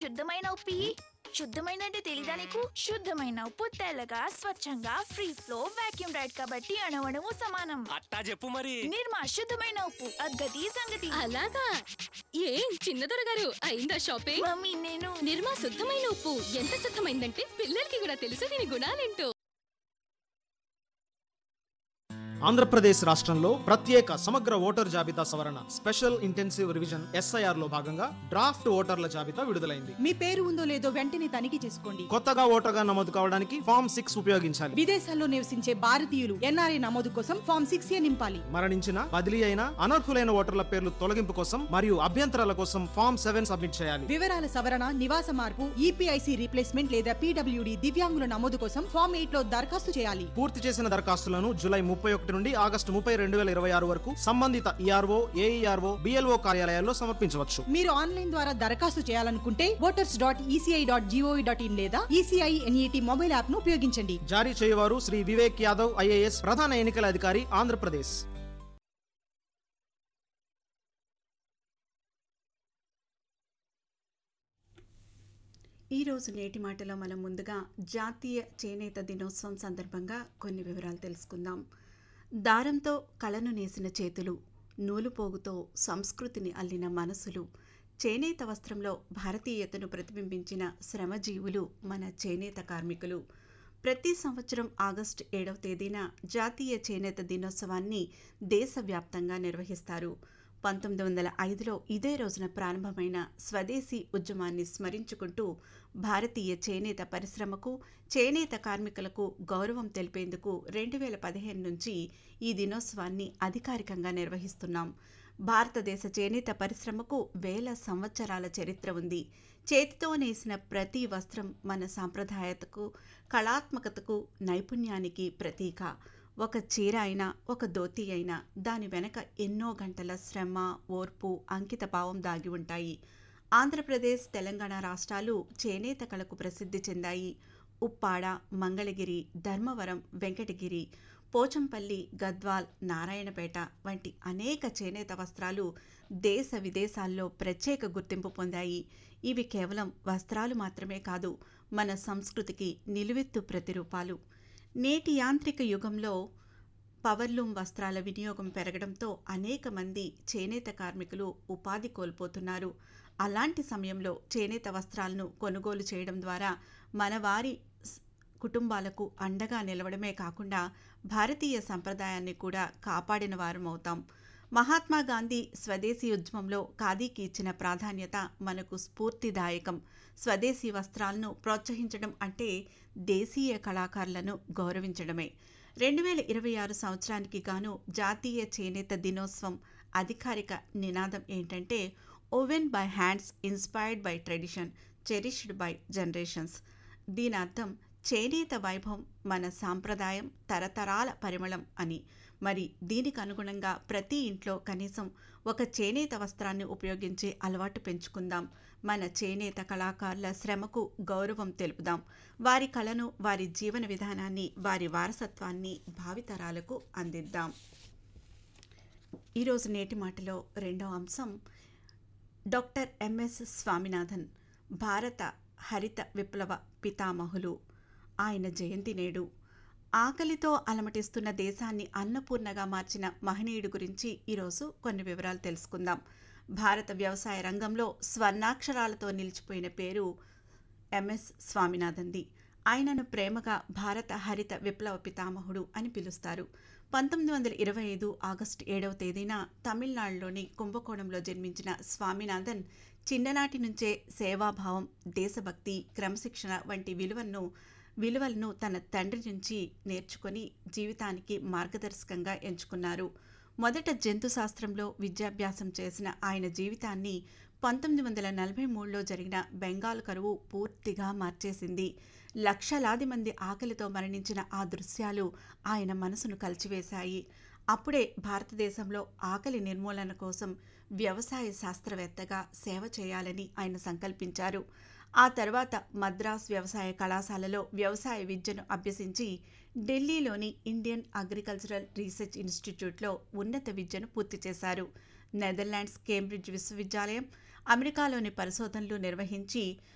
శుద్ధమైన ఉప్పు ఇయ్యి. శుద్ధమైన అంటే తెలీదా నీకు శుద్ధమైన ఉప్పు తెల్లగా స్వచ్ఛంగా ఫ్రీ ఫ్లో వాక్యూమ్ రైడ్ కాబట్టి అణవణము సమానం అట్టా చెప్పు మరి నిర్మా శుద్ధమైన ఉప్పు అగ్గది సంగతి అలాగా ఏం చిన్నదొర గారు అయిందా షాపింగ్ మమ్మీ నేను నిర్మా శుద్ధమైన ఉప్పు ఎంత శుద్ధమైందంటే పిల్లలకి కూడా తెలుసు దీని గుణాలేంటో ఆంధ్రప్రదేశ్ రాష్ట్రంలో ప్రత్యేక సమగ్ర ఓటర్ జాబితా సవరణ స్పెషల్ ఇంటెన్సివ్ రివిజన్ ఎస్ఐఆర్ లో భాగంగా డ్రాఫ్ట్ ఓటర్ల జాబితా విడుదలైంది మీ పేరు ఉందో లేదో వెంటనే తనిఖీ చేసుకోండి కొత్తగా ఓటర్గా నమోదు కావడానికి ఫామ్ సిక్స్ ఉపయోగించాలి విదేశాల్లో నివసించే భారతీయులు ఎన్ఆర్ఐ నమోదు కోసం ఫామ్ సిక్స్ ఏ నింపాలి మరణించిన బదిలీ అయిన అనర్హులైన ఓటర్ల పేర్లు తొలగింపు కోసం మరియు అభ్యంతరాల కోసం ఫామ్ సెవెన్ సబ్మిట్ చేయాలి వివరాల సవరణ నివాస మార్పు ఈపీఐసి రీప్లేస్మెంట్ లేదా పీడబ్ల్యూడి దివ్యాంగుల నమోదు కోసం ఫామ్ ఎయిట్ లో దరఖాస్తు చేయాలి పూర్తి చేసిన దరఖాస్తులను జూలై ముప్పై ఒకటి నుండి ఆగస్టు ముప్పై రెండు వేల ఇరవై ఆరు వరకు సంబంధిత ఈఆర్ఓ ఏఈఆర్ఓ బిఎల్ఓ కార్యాలయాల్లో సమర్పించవచ్చు మీరు ఆన్లైన్ ద్వారా దరఖాస్తు చేయాలనుకుంటే voters dot ECI dot GOV dot in లేదా ఈసీఐ ఎన్ఈటి మొబైల్ యాప్ ను ఉపయోగించండి జారీ చేయవారు శ్రీ వివేక్ యాదవ్ ఐఏఎస్ ప్రధాన ఎన్నికల అధికారి ఆంధ్రప్రదేశ్ ఈరోజు నేటి మాటలో మనం ముందుగా జాతీయ చేనేత దినోత్సవం సందర్భంగా కొన్ని వివరాలు తెలుసుకుందాం దారంతో కళను నేసిన చేతులు నూలుపోగుతో సంస్కృతిని అల్లిన మనసులు చేనేత వస్త్రంలో భారతీయతను ప్రతిబింబించిన శ్రమజీవులు మన చేనేత కార్మికులు ప్రతి సంవత్సరం ఆగస్టు ఏడవ తేదీన జాతీయ చేనేత దినోత్సవాన్ని దేశవ్యాప్తంగా నిర్వహిస్తారు పంతొమ్మిది వందల ఐదులో ఇదే రోజున ప్రారంభమైన స్వదేశీ ఉద్యమాన్ని స్మరించుకుంటూ భారతీయ చేనేత పరిశ్రమకు చేనేత కార్మికులకు గౌరవం తెలిపేందుకు రెండు వేల పదిహేను నుంచి ఈ దినోత్సవాన్ని అధికారికంగా నిర్వహిస్తున్నాం భారతదేశ చేనేత పరిశ్రమకు వేల సంవత్సరాల చరిత్ర ఉంది చేతితో నేసిన ప్రతి వస్త్రం మన సాంప్రదాయతకు కళాత్మకతకు నైపుణ్యానికి ప్రతీక ఒక చీర అయినా ఒక ధోతి అయినా దాని వెనక ఎన్నో గంటల శ్రమ ఓర్పు అంకిత భావం దాగి ఉంటాయి ఆంధ్రప్రదేశ్ తెలంగాణ రాష్ట్రాలు చేనేత కళకు ప్రసిద్ధి చెందాయి ఉప్పాడ మంగళగిరి ధర్మవరం వెంకటగిరి పోచంపల్లి గద్వాల్ నారాయణపేట వంటి అనేక చేనేత వస్త్రాలు దేశ విదేశాల్లో ప్రత్యేక గుర్తింపు పొందాయి ఇవి కేవలం వస్త్రాలు మాత్రమే కాదు మన సంస్కృతికి నిలువెత్తు ప్రతిరూపాలు నేటి యాంత్రిక యుగంలో పవర్లూమ్ వస్త్రాల వినియోగం పెరగడంతో అనేక మంది చేనేత కార్మికులు ఉపాధి కోల్పోతున్నారు అలాంటి సమయంలో చేనేత వస్త్రాలను కొనుగోలు చేయడం ద్వారా మన వారి స్- కుటుంబాలకు అండగా నిలవడమే కాకుండా భారతీయ సంప్రదాయాన్ని కూడా కాపాడిన వారం అవుతాం మహాత్మా గాంధీ స్వదేశీ ఉద్యమంలో ఖాదీకి ఇచ్చిన ప్రాధాన్యత మనకు స్ఫూర్తిదాయకం స్వదేశీ వస్త్రాలను ప్రోత్సహించడం అంటే దేశీయ కళాకారులను గౌరవించడమే రెండు వేల ఇరవై ఆరు సంవత్సరానికి గాను జాతీయ చేనేత దినోత్సవం అధికారిక నినాదం ఏంటంటే woven by hands inspired by tradition cherished by generations దీని అర్థం చేనేత వైభవం మన సాంప్రదాయం తరతరాల పరిమళం అని మరి దీనికి అనుగుణంగా ప్రతి ఇంట్లో కనీసం ఒక చేనేత వస్త్రాన్ని ఉపయోగించే అలవాటు పెంచుకుందాం మన చేనేత కళాకారుల శ్రమకు గౌరవం తెలుపుదాం వారి కళను వారి జీవన విధానాన్ని వారి వారసత్వాన్ని భావితరాలకు అందిద్దాం ఈరోజు నేటి మాటలో రెండవ అంశం డాక్టర్ ఎంఎస్ స్వామినాథన్ భారత హరిత విప్లవ పితామహులు ఆయన జయంతి నేడు ఆకలితో అలమటిస్తున్న దేశాన్ని అన్నపూర్ణగా మార్చిన మహనీయుడు గురించి ఈరోజు కొన్ని వివరాలు తెలుసుకుందాం భారత వ్యవసాయ రంగంలో స్వర్ణాక్షరాలతో నిలిచిపోయిన పేరు ఎంఎస్ స్వామినాథన్ది ఆయనను ప్రేమగా భారత హరిత విప్లవ పితామహుడు అని పిలుస్తారు పంతొమ్మిది వందల ఇరవై ఐదు ఆగస్టు ఏడవ తేదీన తమిళనాడులోని కుంభకోణంలో జన్మించిన స్వామినాథన్ చిన్ననాటి నుంచే సేవాభావం దేశభక్తి క్రమశిక్షణ వంటి విలువలను విలువలను తన తండ్రి నుంచి నేర్చుకొని జీవితానికి మార్గదర్శకంగా ఎంచుకున్నారు మొదట జంతు శాస్త్రంలో విద్యాభ్యాసం చేసిన ఆయన జీవితాన్ని పంతొమ్మిది వందల నలభై మూడులో జరిగిన బెంగాల్ కరువు పూర్తిగా మార్చేసింది లక్షలాది మంది ఆకలితో మరణించిన ఆ దృశ్యాలు ఆయన మనసును కలిచివేశాయి అప్పుడే భారతదేశంలో ఆకలి నిర్మూలన కోసం వ్యవసాయ శాస్త్రవేత్తగా సేవ చేయాలని ఆయన సంకల్పించారు ఆ తర్వాత మద్రాస్ వ్యవసాయ కళాశాలలో వ్యవసాయ విద్యను అభ్యసించి ఢిల్లీలోని ఇండియన్ అగ్రికల్చరల్ రీసెర్చ్ ఇన్స్టిట్యూట్లో ఉన్నత విద్యను పూర్తి చేశారు నెదర్లాండ్స్ కేంబ్రిడ్జ్ విశ్వవిద్యాలయం అమెరికాలోని పరిశోధనలు నిర్వహించి